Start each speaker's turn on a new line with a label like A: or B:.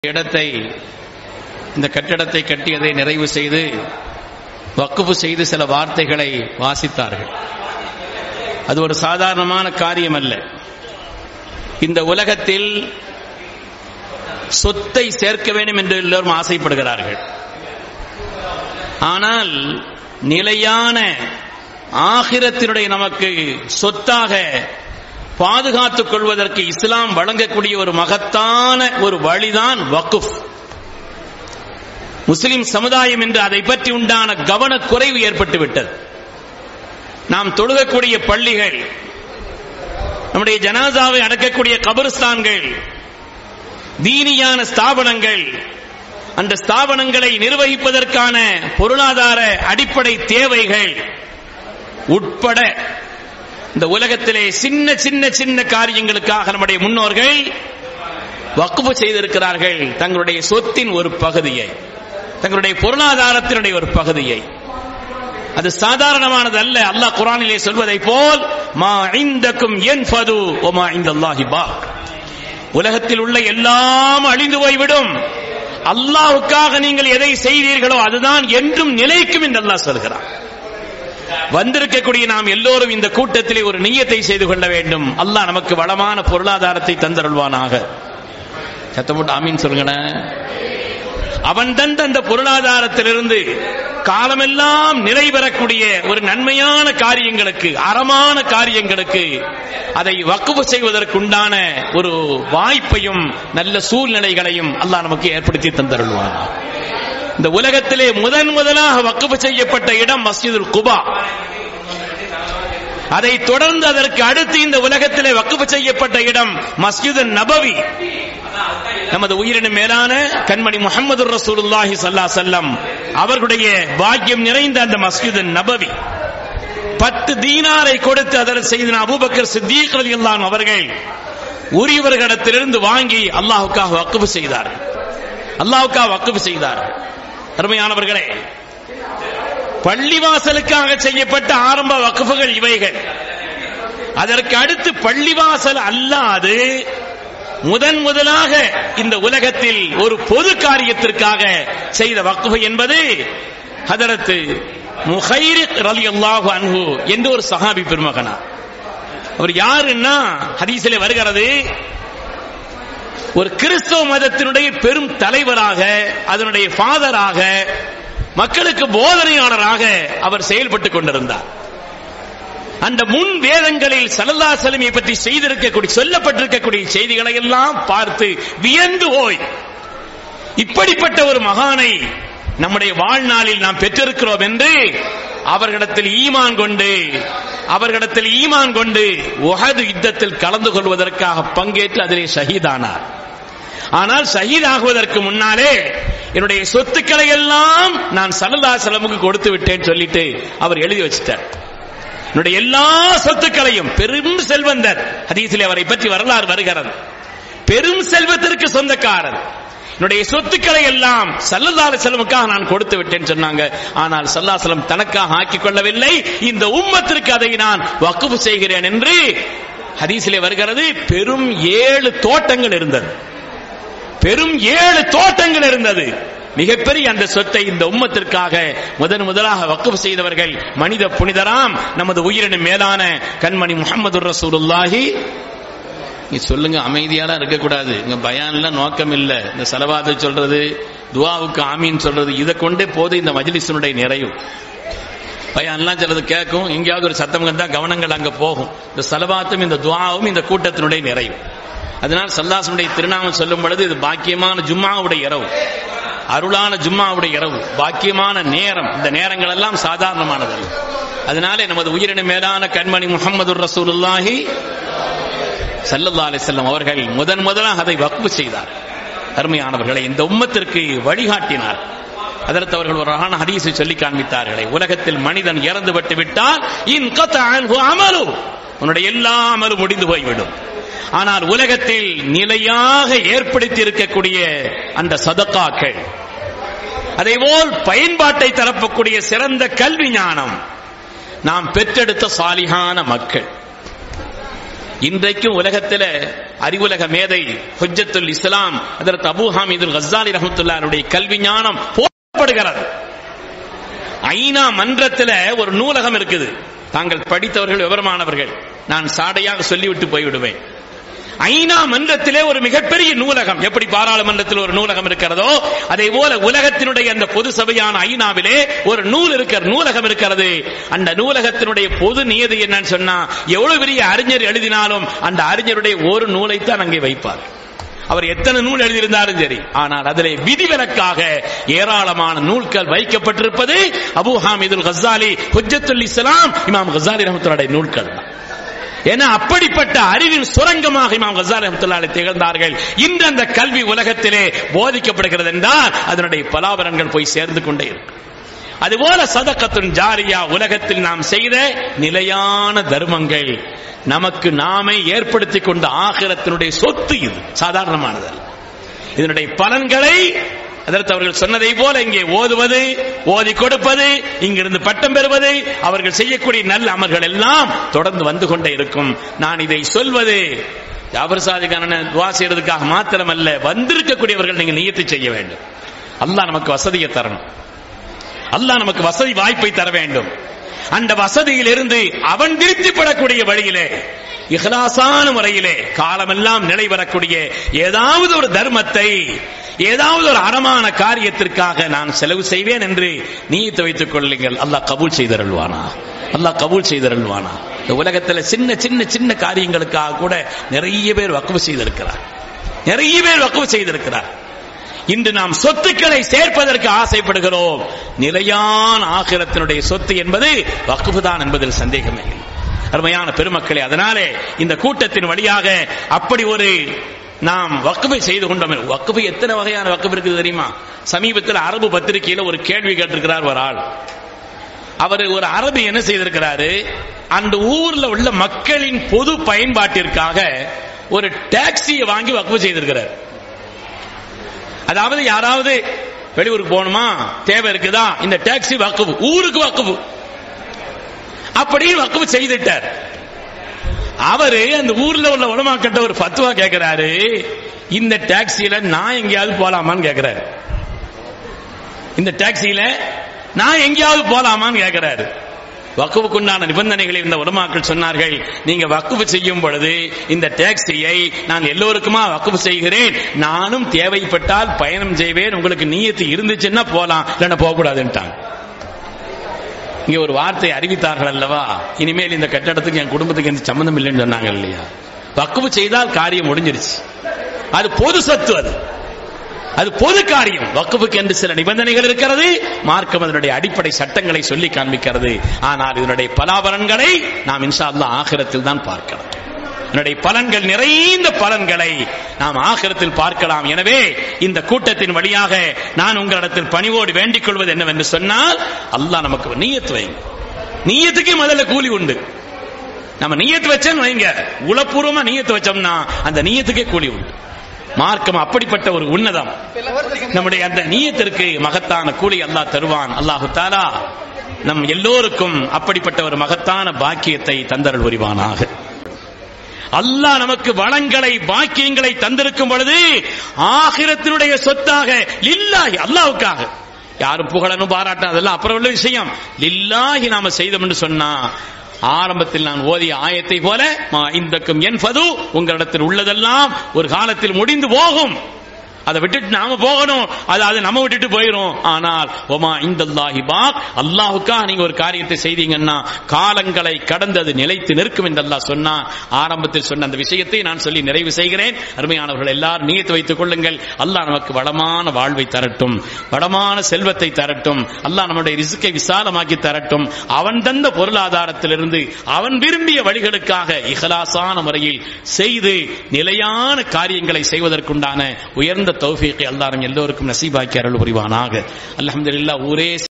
A: இடத்தை இந்த கட்டிடத்தை கட்டியதை நிறைவு செய்து வக்குப்பு செய்து சில வார்த்தைகளை வாசித்தார்கள் அது ஒரு சாதாரணமான காரியம் அல்ல இந்த உலகத்தில் சொத்தை சேர்க்க வேண்டும் என்று எல்லோரும் ஆசைப்படுகிறார்கள் ஆனால் நிலையான ஆகிரத்தினுடைய நமக்கு சொத்தாக பாதுகாத்துக் கொள்வதற்கு இஸ்லாம் வழங்கக்கூடிய ஒரு மகத்தான ஒரு வழிதான் வக்குஃப் முஸ்லிம் சமுதாயம் என்று அதை பற்றி உண்டான கவனக்குறைவு ஏற்பட்டுவிட்டது நாம் தொழுகக்கூடிய பள்ளிகள் நம்முடைய ஜனாதாவை அடக்கக்கூடிய கபர்ஸ்தான்கள் தீனியான ஸ்தாபனங்கள் அந்த ஸ்தாபனங்களை நிர்வகிப்பதற்கான பொருளாதார அடிப்படை தேவைகள் உட்பட இந்த உலகத்திலே சின்ன சின்ன சின்ன காரியங்களுக்காக நம்முடைய முன்னோர்கள் வக்குப்பு செய்திருக்கிறார்கள் தங்களுடைய சொத்தின் ஒரு பகுதியை தங்களுடைய பொருளாதாரத்தினுடைய ஒரு பகுதியை அது சாதாரணமானது அல்ல அல்லாஹ் குரானிலே சொல்வதை போல் மா ஐந்தக்கும் என்பது ஒமா இந்தல்லாஹி பா உலகத்தில் உள்ள எல்லாம் அழிந்து போய்விடும் அல்லாஹுக்காக நீங்கள் எதை செய்தீர்களோ அதுதான் என்றும் நிலைக்கும் என்று அல்லாஹ் சொல்கிறான் வந்திருக்கக்கூடிய நாம் எல்லோரும் இந்த கூட்டத்திலே ஒரு நீயத்தை செய்து கொள்ள வேண்டும் அல்லாஹ் நமக்கு வளமான பொருளாதாரத்தை தந்தருள்வானாக சத்தப்பட்டு ஆமீன் சொல்லுங்களேன் அவன் தந்த அந்த பொருளாதாரத்திலிருந்து காலமெல்லாம் நிலை பெறக்கூடிய ஒரு நன்மையான காரியங்களுக்கு அறமான காரியங்களுக்கு அதை வக்குவு செய்வதற்குண்டான ஒரு வாய்ப்பையும் நல்ல சூழ்நிலைகளையும் அல்லாஹ் நமக்கு ஏற்படுத்தி தந்தருள்வான் இந்த உலகத்திலே முதன் முதலாக வக்குவு செய்யப்பட்ட இடம் மஸ்ஜிதுல் குபா அதை தொடர்ந்து அதற்கு அடுத்து இந்த உலகத்திலே வக்குவு செய்யப்பட்ட இடம் மஸ்ஜிது நபவி நமது உயிரினும் மேலான கண்மணி முகமது ரசூலுல்லாஹி சல்லா செல்லம் அவர்களுடைய பாக்கியம் நிறைந்த அந்த மஸ்ஜிது நபவி பத்து தீனாரை கொடுத்து அதற்கு செய்த அபூபக்கர் சித்தீக் ரலியல்லாஹு அவர்கள் உரியவர்களிடத்திலிருந்து வாங்கி அல்லாஹுக்காக வக்குவு செய்தார்கள் அல்லாஹுக்காக வக்குவு செய்தார்கள் அருமையானவர்களே பள்ளிவாசலுக்காக செய்யப்பட்ட ஆரம்ப வக்குஃபுகள் இவைகள் அதற்கு அடுத்து பள்ளிவாசல் அல்லாது முதன் முதலாக இந்த உலகத்தில் ஒரு பொது காரியத்திற்காக செய்த வக்குஃபு என்பது ஹதரத்து முஹைரிக் ரலி அல்லாஹு அன்ஹு என்று ஒரு சஹாபி பெருமகனா அவர் யாருன்னா ஹதீஸிலே வருகிறது ஒரு கிறிஸ்தவ மதத்தினுடைய பெரும் தலைவராக அதனுடைய ஃபாதராக மக்களுக்கு போதனையாளராக அவர் செயல்பட்டுக் கொண்டிருந்தார் அந்த முன் வேதங்களில் சல்லல்லா செலமையை பற்றி செய்திருக்கக்கூடிய சொல்லப்பட்டிருக்கக்கூடிய செய்திகளை எல்லாம் பார்த்து வியந்து போய் இப்படிப்பட்ட ஒரு மகானை நம்முடைய வாழ்நாளில் நாம் பெற்றிருக்கிறோம் என்று அவர்களிடத்தில் ஈமான் கொண்டு அவர்களிடத்தில் ஈமான் கொண்டு உஹது யுத்தத்தில் கலந்து கொள்வதற்காக பங்கேற்று அதிலே ஷஹீதானார் ஆனால் ஷஹீதாகுவதற்கு முன்னாலே என்னுடைய சொத்துக்களை எல்லாம் நான் சல்லல்லா செலமுக்கு கொடுத்து விட்டேன் சொல்லிட்டு அவர் எழுதி வச்சிட்டார் என்னுடைய எல்லா சொத்துக்களையும் பெரும் செல்வந்தர் ஹதீஸிலே அவரை பற்றி வரலாறு வருகிறது பெரும் செல்வத்திற்கு சொந்தக்காரர் என்னுடைய சொத்துக்களை எல்லாம் சல்லல்லாஹு செலமுக்காக நான் கொடுத்து விட்டேன் சொன்னாங்க ஆனால் சல்லாசலம் தனக்காக ஆக்கிக் கொள்ளவில்லை இந்த உம்மத்திற்கு அதை நான் வக்குவு செய்கிறேன் என்று ஹதீஸிலே வருகிறது பெரும் ஏழு தோட்டங்கள் இருந்தது பெரும் ஏழு தோட்டங்கள் இருந்தது மிகப்பெரிய அந்த சொத்தை இந்த உம்மத்திற்காக முதன் முதலாக வக்குவு செய்தவர்கள் மனித புனிதராம் நமது உயிரினும் மேலான கண்மணி முகமது ரசூலுல்லாஹி நீ சொல்லுங்க அமைதியாலாம் இருக்கக்கூடாது இங்க பயான்ல நோக்கம் இல்ல இந்த செலவாத சொல்றது துவாவுக்கு ஆமீன் சொல்றது இதை கொண்டே போது இந்த மஜ்லிஸினுடைய நிறைவு பயான்லாம் சிலது கேட்கும் எங்கேயாவது ஒரு சத்தம் தான் கவனங்கள் அங்க போகும் இந்த செலவாத்தும் இந்த துவாவும் இந்த கூட்டத்தினுடைய நிறைவு அதனால் சல்லாசனுடைய திருநாமம் சொல்லும் பொழுது இது பாக்கியமான ஜும்மாவுடைய இரவு அருளான ஜும்மாவுடைய இரவு பாக்கியமான நேரம் இந்த நேரங்கள் எல்லாம் சாதாரணமானது அதனாலே நமது உயிரின மேலான கண்மணி முகமது ரசூலுல்லாஹி சல்லல்லா அலிசல்லம் அவர்கள் முதன் முதலாக அதை வக்பு செய்தார் அருமையானவர்களை இந்த உம்மத்திற்கு வழிகாட்டினார் அதற்கு அவர்கள் ஒரு அழகான ஹதீஸை சொல்லி காண்பித்தார்களே உலகத்தில் மனிதன் இறந்து விட்டு விட்டால் இன் அமலு உன்னுடைய எல்லா அமலும் முடிந்து போய்விடும் ஆனால் உலகத்தில் நிலையாக ஏற்படுத்தி இருக்கக்கூடிய அந்த சதக்காக்கள் அதேபோல் பயன்பாட்டை தரப்பக்கூடிய சிறந்த கல்வி ஞானம் நாம் பெற்றெடுத்த சாலிகான மக்கள் இன்றைக்கும் உலகத்தில் அறிவுலக மேதை ஹுஜ்ஜத்துல் இஸ்லாம் அதற்கு அபு ஹாமிதுல் கசாலி ரஹமத்துல்லாருடைய கல்வி ஞானம் போடப்படுகிறது ஐநா மன்றத்தில் ஒரு நூலகம் இருக்குது தாங்கள் படித்தவர்கள் விவரமானவர்கள் நான் சாடையாக சொல்லிவிட்டு போய்விடுவேன் ஐநா மன்றத்திலே ஒரு மிகப்பெரிய நூலகம் எப்படி பாராளுமன்றத்தில் ஒரு நூலகம் இருக்கிறதோ அதே போல உலகத்தினுடைய அந்த பொது சபையான ஐநாவிலே ஒரு நூல் இருக்கிற நூலகம் இருக்கிறது அந்த நூலகத்தினுடைய பொது நியதி என்னன்னு சொன்னா எவ்வளவு பெரிய அறிஞர் எழுதினாலும் அந்த அறிஞருடைய ஒரு நூலைத்தான் அங்கே வைப்பார் அவர் எத்தனை நூல் எழுதியிருந்தாலும் சரி ஆனால் அதிலே விதிவிலக்காக ஏராளமான நூல்கள் வைக்கப்பட்டிருப்பது அபு ஹாமிதுல் கசாலி ஹுஜத்துல் இஸ்லாம் இமாம் கசாலி ரஹமத்துடைய நூல்கள் தான் ஏன்னா அப்படிப்பட்ட அறிவின் சுரங்கமாக இமாம் கசாலி ரஹமத்துல்லாஹி திகழ்ந்தார்கள் இன்று அந்த கல்வி உலகத்திலே போதிக்கப்படுகிறது என்றால் அதனுடைய பலாபலன்கள் போய் சேர்ந்து கொண்டே இருக்கும் அதுபோல சதக்கத்துன் ஜாரியா உலகத்தில் நாம் செய்த நிலையான தர்மங்கள் நமக்கு நாமே ஏற்படுத்திக் கொண்ட ஆகிரத்தினுடைய சொத்து இது சாதாரணமானதல்ல இதனுடைய பலன்களை அதற்கு அவர்கள் சொன்னதை போல இங்கே ஓதுவது ஓதி கொடுப்பது இங்கிருந்து பட்டம் பெறுவது அவர்கள் செய்யக்கூடிய நல்ல அமல்கள் எல்லாம் தொடர்ந்து வந்து கொண்டே இருக்கும் நான் இதை சொல்வது ஜாபர் சாதிக்கான துவா செய்யறதுக்காக மாத்திரமல்ல வந்திருக்கக்கூடியவர்கள் நீங்க நியத்து செய்ய வேண்டும் அல்லாஹ் நமக்கு வசதியை தரணும் அல்லாஹ் நமக்கு வசதி வாய்ப்பை தர வேண்டும் அந்த வசதியில் இருந்து அவன் திருப்திப்படக்கூடிய வழியிலே இஹ்லாசான முறையிலே காலமெல்லாம் நிலை வரக்கூடிய ஏதாவது ஒரு தர்மத்தை ஏதாவது ஒரு அறமான காரியத்திற்காக நான் செலவு செய்வேன் என்று நீயத்து வைத்துக் கொள்ளுங்கள் அல்லாஹ் கபூல் செய்தருள்வானா அல்லாஹ் கபூல் செய்தருள்வானா இந்த உலகத்துல சின்ன சின்ன சின்ன காரியங்களுக்காக கூட நிறைய பேர் வக்குவு செய்திருக்கிறார் நிறைய பேர் வக்குவு செய்திருக்கிறார் இன்று நாம் சொத்துக்களை சேர்ப்பதற்கு ஆசைப்படுகிறோம் நிலையான ஆகிரத்தினுடைய சொத்து என்பது வக்குபுதான் என்பதில் சந்தேகமே இல்லை அருமையான பெருமக்களே அதனாலே இந்த கூட்டத்தின் வழியாக அப்படி ஒரு நாம் வக்குவை செய்து கொண்டோம் வக்குவை எத்தனை வகையான வக்குவு இருக்குது தெரியுமா சமீபத்தில் அரபு பத்திரிகையில ஒரு கேள்வி கேட்டிருக்கிறார் ஒரு ஆள் அவர் ஒரு அரபு என்ன செய்திருக்கிறாரு அந்த ஊர்ல உள்ள மக்களின் பொது பயன்பாட்டிற்காக ஒரு டாக்ஸியை வாங்கி வக்குவு செய்திருக்கிறார் அதாவது யாராவது வெளியூருக்கு போகணுமா தேவை இருக்குதா இந்த டாக்ஸி வக்குவு ஊருக்கு வக்குவு அப்படின்னு வக்குவு செய்துட்டார் அவரு அந்த ஊர்ல உள்ள உலமாக்கிட்ட ஒரு பத்துவா கேட்கிறாரு இந்த டாக்ஸியில நான் எங்கேயாவது போலாமான்னு கேட்கிறாரு இந்த டாக்ஸியில நான் எங்கேயாவது போலாமான்னு கேட்கிறாரு வக்குவுக்குண்டான நிபந்தனைகளை இந்த உலமாக்கள் சொன்னார்கள் நீங்க வக்குவு செய்யும் பொழுது இந்த டாக்ஸியை நான் எல்லோருக்குமா வக்குவு செய்கிறேன் நானும் தேவைப்பட்டால் பயணம் செய்வேன் உங்களுக்கு நீயத்து இருந்துச்சுன்னா போலாம் இல்லைன்னா போக கூடாதுன்ட்டாங்க இங்க ஒரு வார்த்தை அறிவித்தார்கள் அல்லவா இனிமேல் இந்த கட்டடத்துக்கு என் குடும்பத்துக்கு எந்த சம்பந்தம் இல்லைன்னு சொன்னாங்க இல்லையா வக்குவு செய்தால் காரியம் முடிஞ்சிருச்சு அது பொது சொத்து அது அது பொது காரியம் வக்குவுக்கு என்று சில நிபந்தனைகள் இருக்கிறது மார்க்கம் அதனுடைய அடிப்படை சட்டங்களை சொல்லி காண்பிக்கிறது ஆனால் இதனுடைய பலாபலன்களை நாம் இன்ஷா அல்லா ஆகிரத்தில் தான் பார்க்கலாம் இதனுடைய பலன்கள் நிறைந்த பலன்களை நாம் ஆகிரத்தில் பார்க்கலாம் எனவே இந்த கூட்டத்தின் வழியாக நான் உங்களிடத்தில் பணிவோடு வேண்டிக் கொள்வது என்னவென்று சொன்னால் அல்லாஹ் நமக்கு நீயத்து வைங்க நீயத்துக்கு முதல்ல கூலி உண்டு நம்ம நீயத்து வச்சோன்னு வைங்க உளப்பூர்வமா நீயத்து வச்சோம்னா அந்த நீயத்துக்கே கூலி உண்டு மார்க்கம் அப்படிப்பட்ட ஒரு உன்னதம் நம்முடைய அந்த நீயத்திற்கு மகத்தான கூலி அல்லாஹ் தருவான் அல்லாஹு தாலா நம் எல்லோருக்கும் அப்படிப்பட்ட ஒரு மகத்தான பாக்கியத்தை தந்தருள் புரிவானாக அல்லாஹ் நமக்கு வளங்களை பாக்கியங்களை தந்திருக்கும் பொழுது ஆகிரத்தினுடைய சொத்தாக லில்லாஹி அல்லாவுக்காக யாரும் புகழனும் பாராட்டும் அதெல்லாம் அப்புறம் உள்ள விஷயம் லில்லாஹி நாம செய்தோம் என்று சொன்னா ஆரம்பத்தில் நான் ஓதிய ஆயத்தை போல இந்தக்கும் என்பது உங்களிடத்தில் உள்ளதெல்லாம் ஒரு காலத்தில் முடிந்து போகும் அதை விட்டுட்டு நாம போகணும் அது அது நம்ம விட்டுட்டு போயிரும் ஆனால் ஒமா இந்தல்லாஹி பாக் அல்லாஹுக்காக நீங்க ஒரு காரியத்தை செய்தீங்கன்னா காலங்களை கடந்தது நிலைத்து நிற்கும் என்று அல்லாஹ் சொன்னான் ஆரம்பத்தில் சொன்ன அந்த விஷயத்தை நான் சொல்லி நிறைவு செய்கிறேன் அருமையானவர்கள் எல்லாரும் நியத்து வைத்துக் கொள்ளுங்கள் அல்லாஹ் நமக்கு வளமான வாழ்வை தரட்டும் வளமான செல்வத்தை தரட்டும் அல்லாஹ் நம்முடைய ரிசுக்கை விசாலமாக்கி தரட்டும் அவன் தந்த பொருளாதாரத்திலிருந்து அவன் விரும்பிய வழிகளுக்காக இகலாசான முறையில் செய்து நிலையான காரியங்களை செய்வதற்குண்டான உயர்ந்த தௌஃபீக்கை அல்லாரும் எல்லோருக்கும் நசீபாக்கி அருள் புரிவானாக அல்ஹம்துலில்லாஹ் ஊரே